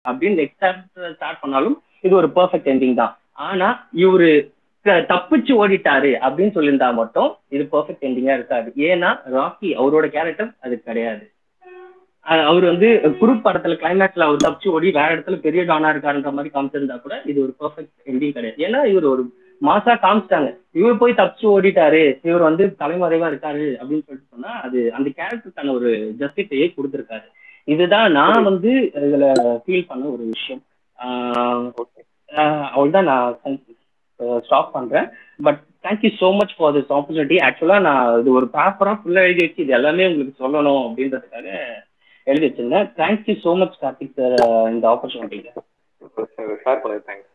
அப்படின்னு next start பண்ணாலும் இது ஒரு பெர்ஃபெக்ட் எண்டிங் தான் ஆனா இவரு த- தப்பிச்சு ஓடிட்டாரு அப்படின்னு சொல்லியிருந்தா மட்டும் இது பெர்ஃபெக்ட் எண்டிங்கா இருக்காது ஏன்னா ராக்கி அவரோட கேரக்டர் அது கிடையாது அஹ் அவர் வந்து குரூப் படத்துல கிளைமேக்ஸ்ல அவர் தப்பிச்சு ஓடி வேற இடத்துல பெரிய டானா இருக்காருன்ற மாதிரி காமிச்சிருந்தா கூட இது ஒரு பெர்ஃபெக்ட் எண்டிங் கிடையாது ஏன்னா இவர் ஒரு மாசா காமிச்சிட்டாங்க இவர் போய் தப்பிச்சு ஓடிட்டாரு இவர் வந்து தலைமறைவா இருக்காரு அப்படின்னு சொல்லிட்டு சொன்னா அது அந்த கேரக்டருக்கான ஒரு ஜஸ்டிஃபையே கொடுத்துருக்காரு இதுதான் நான் வந்து இதுல ஃபீல் பண்ண ஒரு விஷயம் ஆஹ் ஆஹ் அவ்வளவுதான் நான் ஸ்டாப் பண்றேன் but thank you so much for this opportunity ஆக்சுவலா நான் இது ஒரு பேப்பரா ஃபுல்லா எழுதி வச்சு இது எல்லாமே உங்களுக்கு சொல்லணும் அப்படின்றதுக்காக எழுதி வச்சிருந்தேன் thank you so much Karthik sir இந்த ஆப்பர்ச்சுனிட்டிக்கு ஷேர் பண்ணது தேங்க்ஸ்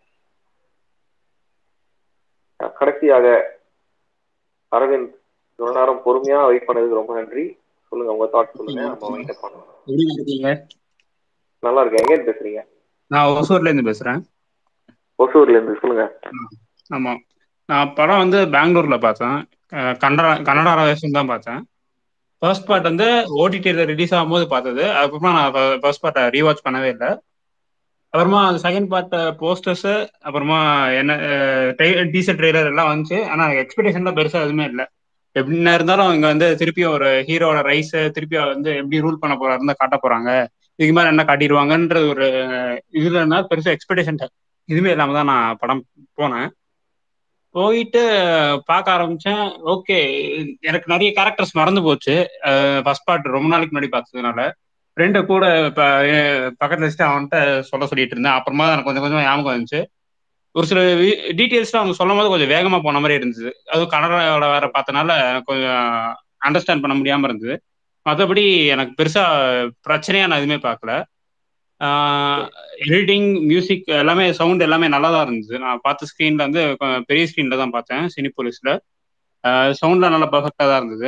கடைசியாக அரவிந்த் இவ்வளவு நேரம் பொறுமையா வெயிட் பண்ணதுக்கு ரொம்ப நன்றி சொல்லுங்க உங்க தாட் சொல்லுங்க நம்ம வெயிட் பண்ணலாம் எப்படி இருக்கீங்க நல்லா இருக்கேன் எங்க இருந்து பேசுறீங்க நான் ஒசூர்ல இருந்து பேசுறேன் ஒசூர்ல இருந்து சொல்லுங்க ஆமா நான் படம் வந்து பெங்களூர்ல பார்த்தேன் அஹ் கன்னடா கன்னடா வேஷம் தான் பார்த்தேன் ஃபர்ஸ்ட் பார்ட் வந்து ஓடிடியில் ரிலீஸ் ஆகும்போது பார்த்தது அதுக்கப்புறமா நான் ஃபர்ஸ்ட் பார்ட்டை ரீவாச் பண்ணவே இல்லை அப்புறமா செகண்ட் பார்ட் போஸ்டர்ஸ் அப்புறமா என்ன டீசர் ட்ரெய்லர் எல்லாம் வந்துச்சு ஆனா எக்ஸ்பெக்டேஷன்லாம் பெருசா எதுவுமே இல்லை எப்படின்னா இருந்தாலும் இங்க வந்து திருப்பியும் ஒரு ஹீரோட ரைஸ் திருப்பி வந்து எப்படி ரூல் பண்ண போறாருன்னு காட்ட போறாங்க இதுக்கு மேல என்ன காட்டிடுவாங்கன்ற ஒரு இதுல இருந்தா பெருசா எக்ஸ்பெக்டேஷன் இதுவுமே இல்லாம தான் நான் படம் போனேன் போயிட்டு பார்க்க ஆரம்பிச்சேன் ஓகே எனக்கு நிறைய கேரக்டர்ஸ் மறந்து போச்சு ஃபர்ஸ்ட் பார்ட் ரொம்ப நாளைக்கு முன்னாடி பார்த்ததுனால ஃப்ரெண்டு கூட இப்போ பக்கத்துல வச்சுட்டு அவன்கிட்ட சொல்ல சொல்லிட்டு இருந்தேன் அப்புறமா தான் எனக்கு கொஞ்சம் கொஞ்சம் ஞாபகம் வந்துச்சு ஒரு சில டீட்டெயில்ஸ்லாம் அவங்க சொல்லும் போது கொஞ்சம் வேகமா போன மாதிரி இருந்தது அதுவும் கன்னடாவில் வேற பார்த்தனால எனக்கு கொஞ்சம் அண்டர்ஸ்டாண்ட் பண்ண முடியாம இருந்தது மற்றபடி எனக்கு பெருசா பிரச்சனையா நான் எதுவுமே பார்க்கல எடிட்டிங் மியூசிக் எல்லாமே சவுண்ட் எல்லாமே நல்லா தான் இருந்தது நான் பார்த்த ஸ்க்ரீன்ல வந்து கொஞ்சம் பெரிய ஸ்க்ரீன்ல தான் பார்த்தேன் சினிபோலிஸ்ல சவுண்ட்லாம் நல்லா பர்ஃபெக்டாக தான் இருந்தது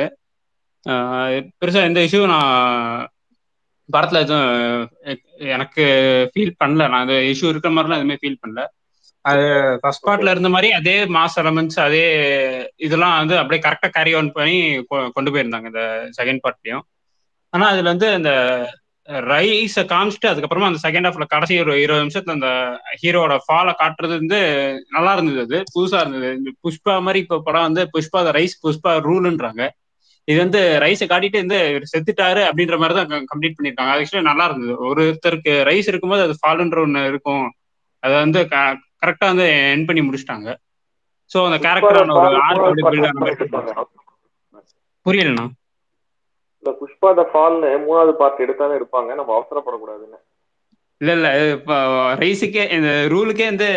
பெருசா எந்த இஷ்யூ நான் படத்துல எதுவும் எனக்கு ஃபீல் பண்ணல நான் அந்த இஷ்யூ இருக்கிற மாதிரிலாம் எதுவுமே ஃபீல் பண்ணல அது ஃபர்ஸ்ட் பார்ட்ல இருந்த மாதிரி அதே மாஸ் எலமெண்ட்ஸ் அதே இதெல்லாம் வந்து அப்படியே கரெக்டாக கேரி ஆன் பண்ணி கொண்டு போயிருந்தாங்க இந்த செகண்ட் பார்ட்லயும் ஆனா அதுல வந்து இந்த ரைஸை காமிச்சிட்டு அதுக்கப்புறமா அந்த செகண்ட் ஹாஃப்ல கடைசி ஒரு இருபது நிமிஷத்துல அந்த ஹீரோட ஃபாலை காட்டுறது வந்து நல்லா இருந்தது அது புதுசா இருந்தது இந்த புஷ்பா மாதிரி இப்போ படம் வந்து புஷ்பா ரைஸ் புஷ்பா ரூல்ன்றாங்க இது வந்து ரைஸை காட்டிட்டு வந்து செத்துட்டாரு அப்படின்ற மாதிரி தான் கம்ப்ளீட் பண்ணியிருக்காங்க ஆக்சுவலி நல்லா இருந்தது ஒருத்தருக்கு ரைஸ் இருக்கும்போது அது ஃபாலுன்ற ஒன்று இருக்கும் அதை வந்து கரெக்டா வந்து என் பண்ணி முடிச்சிட்டாங்க ஸோ அந்த கேரக்டரான ஒரு ஆர்ட் பில்ட் ஆன மாதிரி புரியலண்ணா இந்த புஷ்பா த ஃபால்னு மூணாவது பார்ட் எடுத்தாலும் எடுப்பாங்க நம்ம அவசரப்படக்கூடாதுன்னு இல்ல இல்ல இப்போ ரைஸுக்கே இந்த ரூலுக்கே வந்து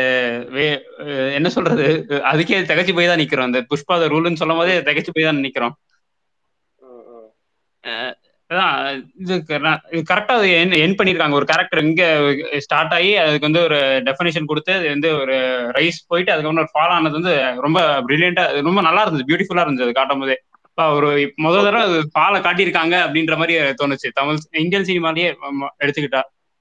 என்ன சொல்றது அதுக்கே தகச்சு போய் தான் நிக்கிறோம் இந்த புஷ்பா த ரூல்னு சொல்லும் போதே தகச்சு போய் தான் நிக்கிறோம் இது கரெக்டா அது என் பண்ணிருக்காங்க ஒரு கேரக்டர் இங்க ஸ்டார்ட் ஆகி அதுக்கு வந்து ஒரு டெஃபினேஷன் கொடுத்து அது வந்து ஒரு ரைஸ் போயிட்டு அதுக்கப்புறம் ஒரு ஃபால் ஆனது வந்து ரொம்ப பிரில்லியண்டா ரொம்ப நல்லா இருந்தது பியூட்டிஃபுல்லா இருந்தது அது காட்டும் போதே ஒரு முதல் தடவை அது ஃபாலை காட்டியிருக்காங்க அப்படின்ற மாதிரி தோணுச்சு தமிழ் இந்தியன் சினிமாலேயே எடுத்துக்கிட்டா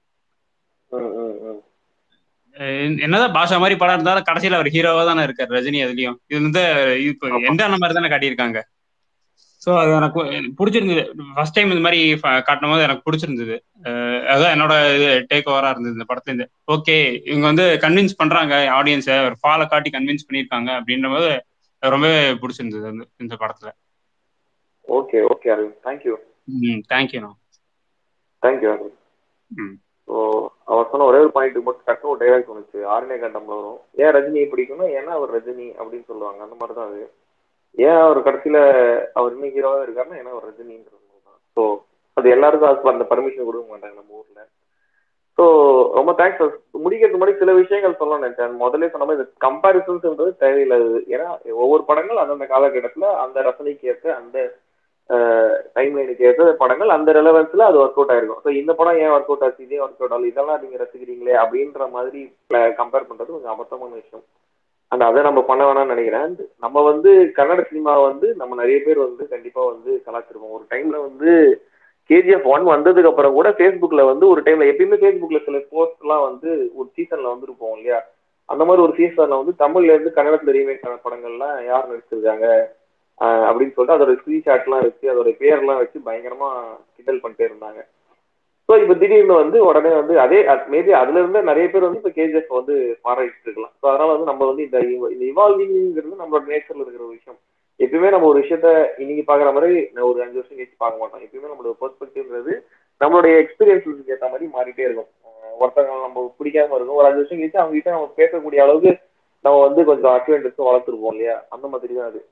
என்னதான் பாஷா மாதிரி படம் இருந்தாலும் கடைசியில அவர் ஹீரோவா தானே இருக்காரு ரஜினி அதுலயும் இது வந்து இப்போ எந்த மாதிரி தானே காட்டியிருக்காங்க ஸோ அது எனக்கு பிடிச்சிருந்தது ஃபர்ஸ்ட் டைம் இந்த மாதிரி காட்டும் போது எனக்கு பிடிச்சிருந்தது அதான் என்னோட இது டேக் ஓவரா இருந்தது இந்த படத்துல இருந்து ஓகே இவங்க வந்து கன்வின்ஸ் பண்றாங்க ஆடியன்ஸை ஒரு ஃபாலை காட்டி கன்வின்ஸ் பண்ணியிருக்காங்க அப்படின்ற போது ரொம்பவே பிடிச்சிருந்தது அந்த இந்த படத்துல ஓகே ஓகே அரவிந்த் தேங்க்யூ ம் தேங்க்யூண்ணா தேங்க்யூ அரவிந்த் ம் ஸோ அவர் சொன்ன ஒரே ஒரு பாயிண்ட் மட்டும் டக்குனு ஒரு டைலாக் தோணுச்சு ஆர்னே கண்டம்ல வரும் ஏன் ரஜினியை பிடிக்கும்னா ஏன்னா அவர் ரஜினி அப்படின்னு சொல்லுவாங்க அந்த மாதிரி தான் அது ஏன் அவர் கடைசியில அவர் இன்னும் ஹீரோவா இருக்காருன்னா ஏன்னா அவர் ரஜினின்றது தான் ஸோ அது எல்லாருக்கும் அது அந்த பர்மிஷன் கொடுக்க மாட்டாங்க நம்ம ஊர்ல ஸோ ரொம்ப தேங்க்ஸ் முடிக்கிறதுக்கு முன்னாடி சில விஷயங்கள் சொல்ல நினைச்சேன் முதல்ல சொன்ன மாதிரி கம்பாரிசன்ஸ்ன்றது தேவையில்லாது ஏன்னா ஒவ்வொரு படங்கள் அந்தந்த காலகட்டத்தில் அந்த ரசனைக்கு ஏற்ற அந்த டைம் லைனுக்கு ஏற்ற படங்கள் அந்த ரெலவன்ஸ்ல அது ஒர்க் அவுட் ஆயிருக்கும் ஸோ இந்த படம் ஏன் ஒர்க் அவுட் ஆச்சு இதே ஒர்க் அவுட் ஆகல இதெல்லாம் நீங்க ரசிக்கிறீங்களே அப்படின்ற மாதிரி கம்பேர் பண்றது கொஞ்சம் அபத்தமான விஷயம் அண்ட் அதை நம்ம பண்ண வேணாம்னு நினைக்கிறேன் நம்ம வந்து கன்னட சினிமா வந்து நம்ம நிறைய பேர் வந்து கண்டிப்பா வந்து கலாச்சிருப்போம் ஒரு டைம்ல வந்து கேஜிஎஃப் ஒன் வந்ததுக்கு அப்புறம் கூட ஃபேஸ்புக்ல வந்து ஒரு டைம்ல எப்பயுமே ஃபேஸ்புக்ல சில போஸ்ட் எல்லாம் வந்து ஒரு சீசன்ல வந்துருப்போம் இல்லையா அந்த மாதிரி ஒரு சீசன்ல வந்து தமிழ்ல இருந்து கன்னடத்துல ரீமேக் ஆன படங்கள்லாம் யார் நடிச்சிருக்காங்க அப்படின்னு சொல்லிட்டு அதோட ஸ்கிரீன்ஷாட் எல்லாம் வச்சு அதோட பேர்லாம் வச்சு பயங்கரமா கிண்டல் பண்ணிட்டே இருந்தாங்க ஸோ இப்போ திடீர்னு வந்து உடனே வந்து அதே மேபி அதுல இருந்து நிறைய பேர் வந்து இப்போ கேஜிஎஃப் வந்து பாராட்டிட்டு இருக்கலாம் ஸோ அதனால வந்து நம்ம வந்து இந்த இவ- இந்த இவால்விங்கிறது நம்மளோட நேச்சர்ல இருக்கிற ஒரு விஷயம் எப்பயுமே நம்ம ஒரு விஷயத்த இன்னைக்கு பாக்குற மாதிரி நான் ஒரு அஞ்சு வருஷம் கழிச்சு பார்க்க மாட்டோம் எப்பயுமே நம்மளோட பெர்ஸ்பெக்டிவ்ன்றது நம்மளுடைய எக்ஸ்பீரியன்ஸுக்கு ஏற்ற மாதிரி மாறிட்டே இருக்கும் அஹ் ஒருத்தவங்க நம்ம பிடிக்காம இருக்கும் ஒரு அஞ்சு வருஷம் கழிச்சு அவங்க கிட்ட நம்ம பேசக்கூடிய அளவுக்கு நம்ம வந்து கொஞ்சம் அக்யூரன்ஸ் வளர்த்துருப்போம் இல்லையா அந்த மாதிரி தான் அது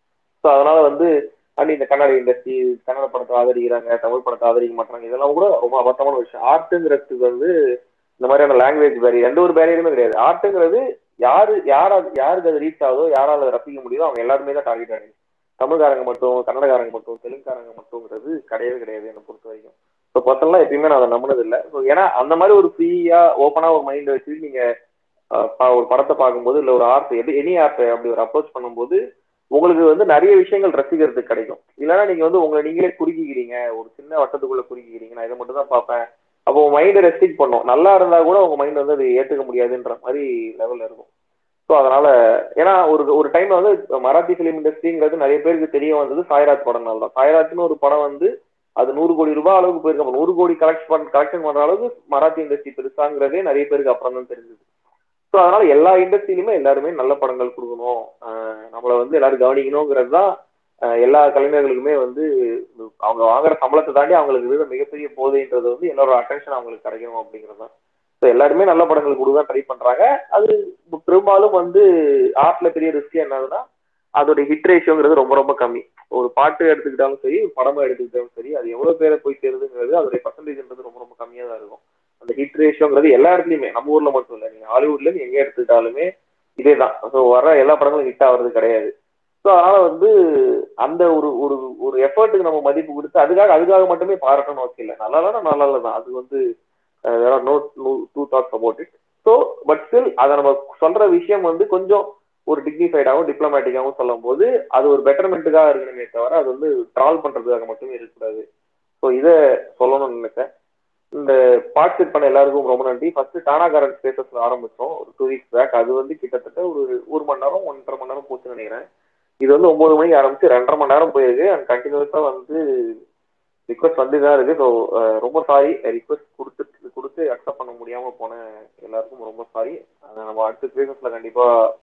ஸோ அதனால வந்து அண்ட் இந்த கன்னட இண்டஸ்ட்ரி கன்னட படத்தை ஆதரிக்கிறாங்க தமிழ் படத்தை ஆதரிக்க மாட்டாங்க இதெல்லாம் கூட ரொம்ப அபத்தமான விஷயம் ஆர்ட்டுங்கிறதுக்கு வந்து இந்த மாதிரியான லாங்குவேஜ் பேரியர் எந்த ஒரு பேரியருமே கிடையாது ஆர்ட்டுங்கிறது யாரு யாரா யாருக்கு அது ரீச் ஆகுதோ யாரால அதை ரசிக்க முடியுதோ அவங்க எல்லாருமே தான் டார்கெட் ஆகுது தமிழ்காரங்க மட்டும் கன்னடக்காரங்க மட்டும் தெலுங்குக்காரங்க மட்டும்ங்கிறது கிடையவே கிடையாது என்னை பொறுத்த வரைக்கும் ஸோ பர்சனலாக எப்பயுமே நான் அதை நம்பினது இல்லை ஸோ ஏன்னா அந்த மாதிரி ஒரு ஃப்ரீயா ஓப்பனா ஒரு மைண்ட் வச்சு நீங்க அஹ், ப- ஒரு படத்தை பார்க்கும்போது இல்லை ஒரு ஆர்ட் எனி ஆர்ட் அப்படி ஒரு அப்ரோச் பண்ணும்போது உங்களுக்கு வந்து நிறைய விஷயங்கள் ரசிக்கிறதுக்கு கிடைக்கும் இல்லைன்னா நீங்க வந்து உங்களை நீங்களே குறுக்கிக்கிறீங்க ஒரு சின்ன வட்டத்துக்குள்ள குறுக்கிக்கிறீங்க நான் இதை மட்டும் தான் பார்ப்பேன் அப்போ உங்க மைண்டை ரெஸ்ட்ரிக்ட் பண்ணும் நல்லா இருந்தா கூட உங்க மைண்ட் வந்து அதை ஏற்றுக்க முடியாதுன்ற மாதிரி லெவல்ல இருக்கும் ஸோ அதனால ஏன்னா ஒரு ஒரு டைம்ல வந்து மராத்தி ஃபிலிம் இண்டஸ்ட்ரிங்கிறது நிறைய பேருக்கு தெரிய வந்தது சாய்ராஜ் படம்னால தான் சாய்ராஜ்னு ஒரு படம் வந்து அது நூறு கோடி ரூபாய் அளவுக்கு போயிருக்கு அப்ப நூறு கோடி கலெக்ட் பண்ண கலெக்ஷன் பண்ற அளவுக்கு மராத்தி இண்டஸ்ட்ரி பெருசாங்கிறதே நிறைய பேருக்கு அப்புறம் தான் தெரிஞ்சது ஸோ அதனால எல்லா இண்டஸ்ட்ரியிலுமே எல்லாருமே நல்ல படங்கள் கொடுக்கணும் ஆஹ் நம்மளை வந்து எல்லாரும் கவனிக்கணுங்கிறது தான் ஆஹ் எல்லா கலைஞர்களுக்குமே வந்து அவங்க வாங்குற சம்பளத்தை தாண்டி அவங்களுக்கு இருக்கிற மிகப்பெரிய போதைன்றது வந்து எல்லாரோட அட்டென்ஷன் அவங்களுக்கு கிடைக்கணும் அப்படிங்கிறது தான் ஸோ எல்லாருமே நல்ல படங்கள் கொடுக்க ட்ரை பண்றாங்க அது பெரும்பாலும் வந்து ஆர்ட்ல பெரிய ரிஸ்க் என்னதுன்னா அதோட ஹிட் ரேஷியோங்கிறது ரொம்ப ரொம்ப கம்மி ஒரு பாட்டு எடுத்துக்கிட்டாலும் சரி ஒரு படமா எடுத்துக்கிட்டாலும் சரி அது எவ்வளவு பேரை போய் சேருதுங்கிறது அதோடைய பர்சன்டேஜ்ன்றது ரொம்ப ரொம்ப கம்மியா தான் இருக்கும் அந்த ஹிட் ரேஷியோங்கிறது எல்லா இடத்துலயுமே நம்ம ஊர்ல மட்டும் இல்லை நீங்க ஹாலிவுட்ல இருந்து எங்க எடுத்துக்கிட்டாலுமே இதே தான் ஸோ வர எல்லா படங்களும் ஹிட் ஆகுறது கிடையாது ஸோ அதனால வந்து அந்த ஒரு ஒரு ஒரு எஃபர்ட்டுக்கு நம்ம மதிப்பு கொடுத்து அதுக்காக அதுக்காக மட்டுமே பாராட்டணும் அவசியம் இல்லை நல்லா இல்லைன்னா நல்லா இல்லை தான் அது வந்து வேற no two thoughts about it so but still அதை நம்ம சொல்ற விஷயம் வந்து கொஞ்சம் ஒரு டிக்னிஃபைடாகவும் டிப்ளமேட்டிக்காகவும் சொல்லும் போது அது ஒரு பெட்டர்மெண்ட்டுக்காக இருக்கணுமே தவிர அது வந்து ட்ரால் பண்றதுக்காக மட்டுமே இருக்கக்கூடாது ஸோ இதை சொல்லணும்னு நினைச்சேன் இந்த பார்ட்டிசிபேட் பண்ண எல்லாருக்கும் ரொம்ப நன்றி ஃபர்ஸ்ட் டானாகாரன் ஸ்பேசஸ்ல ஆரம்பிச்சோம் ஒரு டூ வீக்ஸ் பேக் அது வந்து கிட்டத்தட்ட ஒரு ஒரு மணி நேரம் ஒன்றரை மணி நேரம் போச்சுன்னு நினைக்கிறேன் இது வந்து ஒன்பது மணிக்கு ஆரம்பிச்சு ரெண்டரை மணி நேரம் போயிருக்கு அண்ட் கண்டினியூஸா வந்து ரிக்வஸ்ட் வந்து தான் இருக்கு ஸோ ரொம்ப சாரி ரிக்வஸ்ட் கொடுத்து கொடுத்து அக்செப்ட் பண்ண முடியாம போன எல்லாருக்கும் ரொம்ப சாரி நம்ம அடுத்த ஸ்பேசஸ்ல கண்டிப்பா